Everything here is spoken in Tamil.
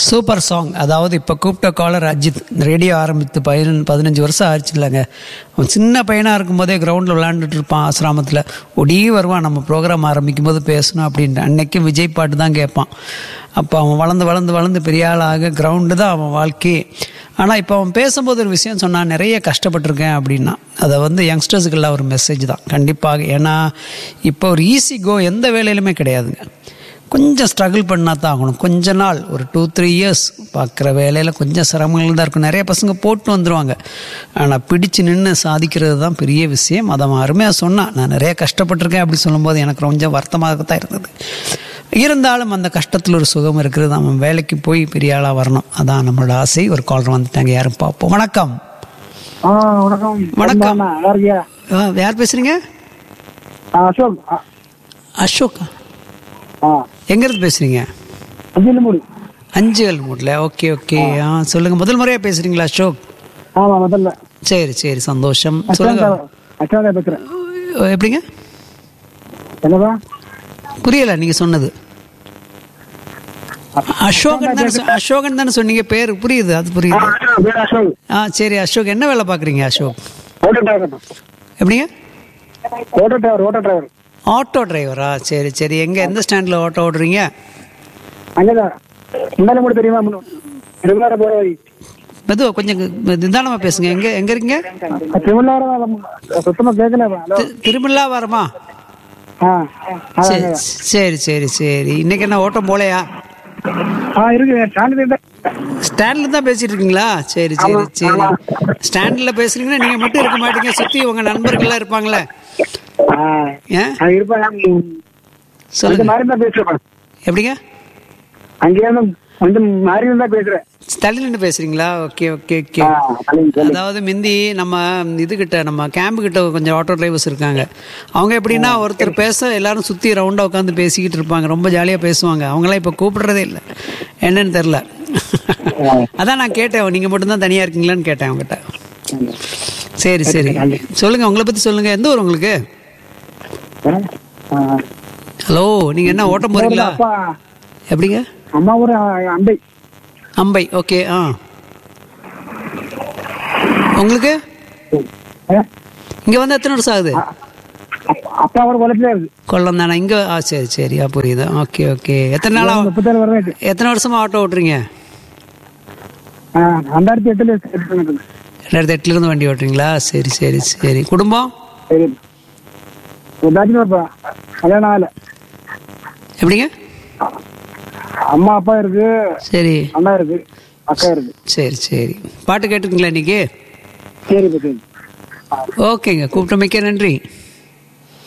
சூப்பர் சாங் அதாவது இப்போ கூப்பிட்ட காலர் அஜித் ரேடியோ ஆரம்பித்து பதினஞ்சு பதினஞ்சு வருஷம் ஆச்சு இல்லைங்க அவன் சின்ன பையனாக இருக்கும்போதே கிரவுண்டில் விளாண்டுட்டு இருப்பான் ஆசிரமத்தில் ஒடி வருவான் நம்ம ப்ரோக்ராம் ஆரம்பிக்கும் போது பேசணும் அப்படின்ட்டு அன்னைக்கும் விஜய் பாட்டு தான் கேட்பான் அப்போ அவன் வளர்ந்து வளர்ந்து வளர்ந்து பெரிய ஆளாக கிரவுண்டு தான் அவன் வாழ்க்கையே ஆனால் இப்போ அவன் பேசும்போது ஒரு விஷயம் சொன்னான் நிறைய கஷ்டப்பட்டிருக்கேன் அப்படின்னா அதை வந்து யங்ஸ்டர்ஸுக்கெல்லாம் ஒரு மெசேஜ் தான் கண்டிப்பாக ஏன்னா இப்போ ஒரு ஈஸி கோ எந்த வேலையிலுமே கிடையாதுங்க கொஞ்சம் ஸ்ட்ரகிள் பண்ணால் தான் ஆகணும் கொஞ்ச நாள் ஒரு டூ த்ரீ இயர்ஸ் பார்க்குற வேலையில் கொஞ்சம் சிரமங்கள் தான் இருக்கும் நிறைய பசங்க போட்டு வந்துடுவாங்க ஆனால் பிடிச்சு நின்று சாதிக்கிறது தான் பெரிய விஷயம் அதை அவன் அருமையாக சொன்னான் நான் நிறைய கஷ்டப்பட்டிருக்கேன் அப்படி சொல்லும்போது எனக்கு கொஞ்சம் வருத்தமாக தான் இருந்தது இருந்தாலும் அந்த கஷ்டத்தில் ஒரு சுகம் இருக்கிறது அவன் வேலைக்கு போய் பெரிய ஆளாக வரணும் அதான் நம்மளோட ஆசை ஒரு காலர் வந்துட்டாங்க யாரும் பார்ப்போம் வணக்கம் ஆ வணக்கம் வணக்கம். அண்ணா, நல்லா இருக்கியா ஆ, யார் பேசுகிறீங்க ஆ, அசோக் ஆ, அசோகா ஆ எங்கேருந்து பேசுகிறீங்க அஞ்சிலமூடி அஞ்சுகள் மூட்டில் ஓகே ஓகே ஆ சொல்லுங்கள் முதல் முறையாக பேசுகிறீங்களா அசோக் ஆமா முதல்ல சரி சரி சந்தோஷம் சொல்லுங்க அச்சாந்தா பேசுறேன் எப்படிங்க என்னப்பா புரியல நீங்க சொன்னது அசோகன் தானே சொ- அசோகன் தானே சொன்னீங்க பேர் புரியுது அது புரியுது பேர் அசோக் ஆ சரி அசோக் என்ன வேலை பார்க்குறீங்க அசோக் ஓட்டோ டிரைவர் எப்படிங்க auto driver auto driver auto டிரைவரா சரி சரி எங்க எந்த ஸ்டாண்டில் ஆட்டோ ஓடுறீங்க அங்கதான் இந்தாலும் தெரியுமா திருவிழா போற வழி மெதுவா கொஞ்சம் நிதானமா பேசுங்க எங்க எங்க இருக்கீங்க திருவிழா சுத்தமா கேட்கல ஹலோ தி- திருமல்லாவரமா ஆ சரி சரி சரி சரி இன்னைக்கு என்ன ஓட்டம் போலையா ஆ இருக்கு ஸ்டாண்டு ஸ்டாண்ட்ல தான் பேசிட்டு இருக்கீங்களா சரி சரி சரி ஸ்டாண்ட்ல பேசுறீங்கன்னா நீங்க மட்டும் இருக்க மாட்டீங்க சுத்தி உங்க நண்பர்கள்லாம் இருப்பாங்களே ஆ ஏன் அது இருப்பேன் இந்த சொல்லுங்க மாதிரி தான் பேசுறேன் எப்படிங்க அங்கேயே கொஞ்சம் மாறி தான் பேசுறேன் தள்ளி நின்று பேசுறீங்களா ஓகே ஓகே ஓகே ஆ, சொல்லுங்க, சொல்லுங்க. அதாவது மிந்தி நம்ம இதுகிட்ட நம்ம கேம்பு கிட்ட கொஞ்சம் ஆட்டோ டிரைவர்ஸ் இருக்காங்க அவங்க எப்படின்னா ஒருத்தர் பேச எல்லாரும் சுத்தி ரவுண்டா உட்காந்து பேசிக்கிட்டு இருப்பாங்க ரொம்ப ஜாலியா பேசுவாங்க அவங்களாம் இப்ப கூப்பிடுறதே இல்லை என்னன்னு தெரியல அதான் நான் கேட்டேன் நீங்க மட்டும்தான் தனியா இருக்கீங்களான்னு கேட்டேன் அவங்ககிட்ட சரி சரி சொல்லுங்க உங்களை பத்தி சொல்லுங்க எந்த ஊர் உங்களுக்கு ஆ. ஹலோ நீங்க என்ன ஓட்டம் போறீங்களா அப்பா எப்படிங்க அம்மா ஊர் அண்டை அம்பை ஓகே ஆ உங்களுக்கு ஏ? இங்க வந்து எத்தனை வருஷம் ஆகுது அப்பா- அப்பா ஒரு குளத்துல இருக்கு கொல்லம் தானே இங்க ஆ சரி சரி ஆ புரியுது ஓகே ஓகே எத்தனை நாளா முப்பத்தாறு வருடம் எத்தனை வருஷமா ஆட்டோ ஓட்டுறீங்க ரெண்டாயிரத்தி எட்டுல start பண்ணது. ரெண்டாயிரத்தி எட்டுல இருந்து வண்டி ஓட்டுறீங்களா சரி சரி சரி குடும்பம் சரி ஏதாச்சும் இருப்பா கல்யாணம் ஆகல எப்படிங்க அம்மா அப்பா இருக்கு சரி அண்ணா இருக்கு அக்கா இருக்கு சரி சரி பாட்டு கேட்டுருக்கீங்களா இன்னைக்கு சரி இப்ப சரி ஓகேங்க கூப்பிட்ட மிக்க நன்றி